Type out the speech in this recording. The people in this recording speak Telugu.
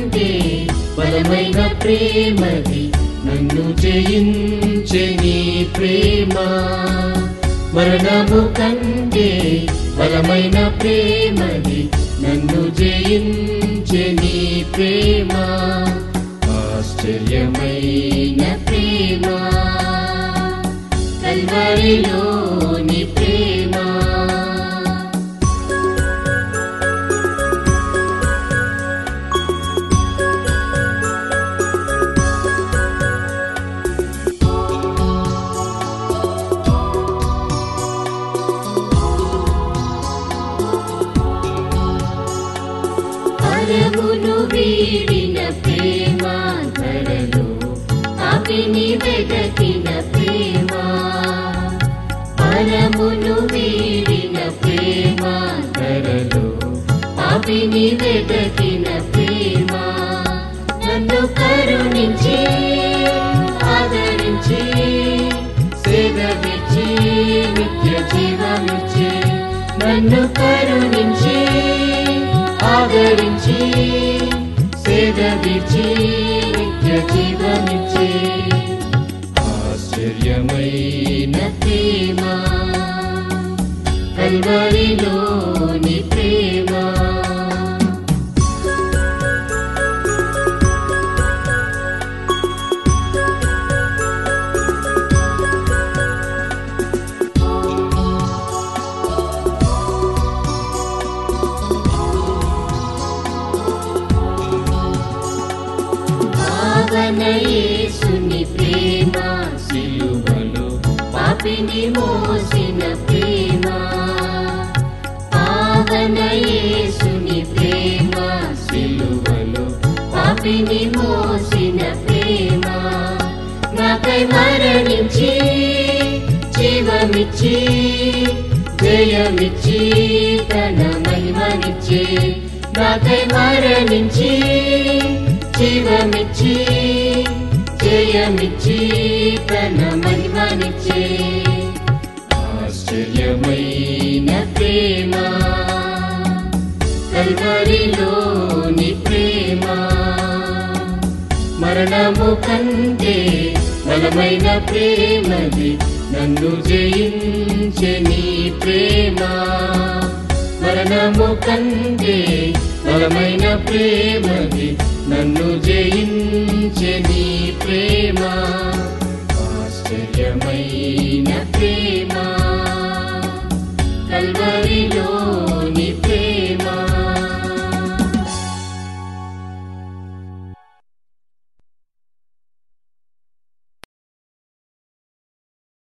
కంటే బలమైన ప్రేమది నన్ను జయించే నీ ప్రేమ మరణము కంటే బలమైన ప్రేమది నన్ను జయించే నీ ప్రేమ ఆశ్చర్యమైన ప్రేమ కల్వరిలోని ప్రేమ పరమును వీడిన ప్రేమ ధరలు పాపిని వెదకిన ప్రేమ పరమును వీడిన ప్రేమ ధరలు పాపిని వెదకిన ప్రేమ నన్ను కరుణించి ఆదరించి సేదవిచ్చి నిత్య జీవమిచ్చి నన్ను కరుణించి ఆదరించి సేదవిచ్చి నిత్య జీవమిచ్చి ఆశ్చర్యమైన ప్రేమ కల్వరిలోని ప్రేమ భావన యేసుని ప్రేమ సిలువలో పాపిని మోసిన ప్రేమ పావన యేసుని ప్రేమ సిలువలో పాపిని మోసిన ప్రేమ నాకై మరణించి జీవమిచ్చి జయమిచ్చి తన మహిమనిచ్చి నాకై మరణించి జీవమిచ్చి జయమిచ్చి తన మహిమనిచ్చి ఆశ్చర్యమైన ప్రేమ కల్వరిలోని ప్రేమ మరణము కంటే బలమైన ప్రేమది నన్ను జయించే నీ ప్రేమ మరణము కంటే బలమైన ప్రేమది నన్ను జయించే నీ ప్రేమ ఆశ్చర్యమైన ప్రేమ కల్వరి